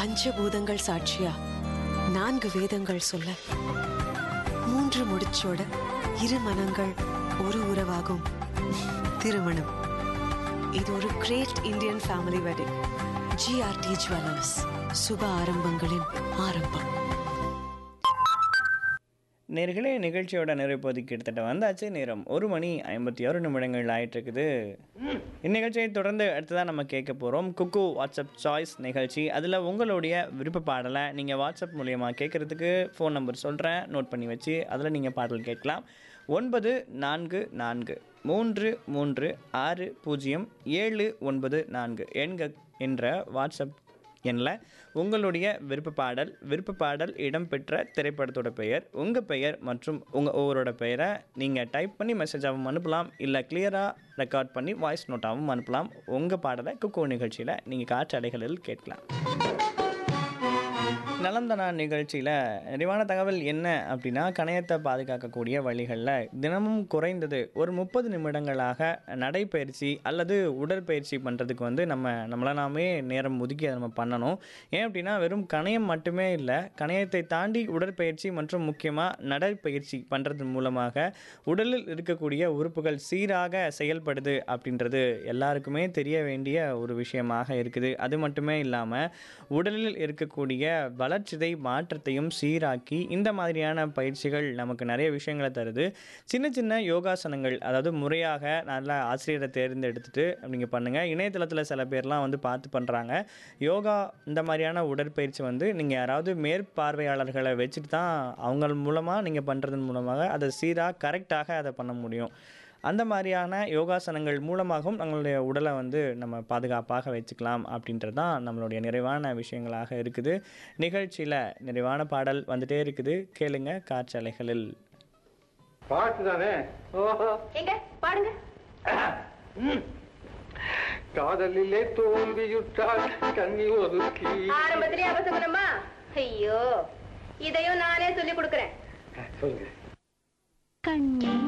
பஞ்சபூதங்கள் சாட்சியா நான்கு வேதங்கள் சொல்ல மூன்று முடிச்சோட இரு மனங்கள் ஒரு உறவாகும் திருமணம் இது ஒரு great Indian family wedding GRT jewellers சுப ஆரம்பங்களின் ஆரம்பம் நேர்களே நிகழ்ச்சியோட நிறைவு பகுதிக்கு கிட்டத்தட்ட வந்தாச்சு நேரம் ஒரு மணி ஐம்பத்தி ஆறு நிமிடங்கள் ஆயிட்டு இருக்குது இந்நிகழ்ச்சியை தொடர்ந்து அடுத்ததான் நம்ம கேட்க போகிறோம் குக்கு வாட்ஸ்அப் சாய்ஸ் நிகழ்ச்சி அதில் உங்களுடைய விருப்ப பாடலை நீங்கள் வாட்ஸ்அப் மூலயமா கேட்குறதுக்கு ஃபோன் நம்பர் சொல்கிறேன் நோட் பண்ணி வச்சு அதில் நீங்கள் பாடல் கேட்கலாம் ஒன்பது நான்கு நான்கு மூன்று மூன்று ஆறு பூஜ்ஜியம் ஏழு ஒன்பது நான்கு எண்க என்ற வாட்ஸ்அப் எண்ணில் உங்களுடைய விருப்ப பாடல் விருப்ப பாடல் இடம்பெற்ற திரைப்படத்தோட பெயர் உங்கள் பெயர் மற்றும் உங்கள் ஒவ்வொருட பெயரை நீங்கள் டைப் பண்ணி மெசேஜாகவும் அனுப்பலாம் இல்லை கிளியராக ரெக்கார்ட் பண்ணி வாய்ஸ் நோட்டாகவும் அனுப்பலாம் உங்கள் பாடலை குக்கோ நிகழ்ச்சியில் நீங்கள் காற்றலைகளில் கேட்கலாம் நலந்தனா நிகழ்ச்சியில் நிறைவான தகவல் என்ன அப்படின்னா கணையத்தை பாதுகாக்கக்கூடிய வழிகளில் தினமும் குறைந்தது ஒரு முப்பது நிமிடங்களாக நடைப்பயிற்சி அல்லது உடற்பயிற்சி பண்ணுறதுக்கு வந்து நம்ம நம்மளை நாமே நேரம் ஒதுக்கி அதை நம்ம பண்ணணும் ஏன் அப்படின்னா வெறும் கணையம் மட்டுமே இல்லை கணையத்தை தாண்டி உடற்பயிற்சி மற்றும் முக்கியமாக நடைப்பயிற்சி பண்ணுறது மூலமாக உடலில் இருக்கக்கூடிய உறுப்புகள் சீராக செயல்படுது அப்படின்றது எல்லாருக்குமே தெரிய வேண்டிய ஒரு விஷயமாக இருக்குது அது மட்டுமே இல்லாமல் உடலில் இருக்கக்கூடிய வளர்ச்சிதை மாற்றத்தையும் சீராக்கி இந்த மாதிரியான பயிற்சிகள் நமக்கு நிறைய விஷயங்களை தருது சின்ன சின்ன யோகாசனங்கள் அதாவது முறையாக நல்ல ஆசிரியரை தேர்ந்தெடுத்துட்டு நீங்கள் பண்ணுங்கள் இணையதளத்தில் சில பேர்லாம் வந்து பார்த்து பண்ணுறாங்க யோகா இந்த மாதிரியான உடற்பயிற்சி வந்து நீங்கள் யாராவது மேற்பார்வையாளர்களை வச்சுட்டு தான் அவங்க மூலமாக நீங்கள் பண்ணுறதன் மூலமாக அதை சீராக கரெக்டாக அதை பண்ண முடியும் அந்த மாதிரியான யோகாசனங்கள் மூலமாகவும் நம்மளுடைய உடலை வந்து நம்ம பாதுகாப்பாக வச்சுக்கலாம் அப்படின்றது தான் நம்மளுடைய நிறைவான விஷயங்களாக இருக்குது நிகழ்ச்சியில் நிறைவான பாடல் வந்துட்டே இருக்குது கேளுங்க காற்றலைகளில் பாட்டு தானே ஓஹோ எங்க பாடுங்க காதலிலே தோல்வியுற்றால் கண்ணி ஒதுக்கி ஆரம்பத்திலே அவசகுணமா ஐயோ இதையும் நானே சொல்லி கொடுக்கறேன் சொல்லுங்க கண்ணே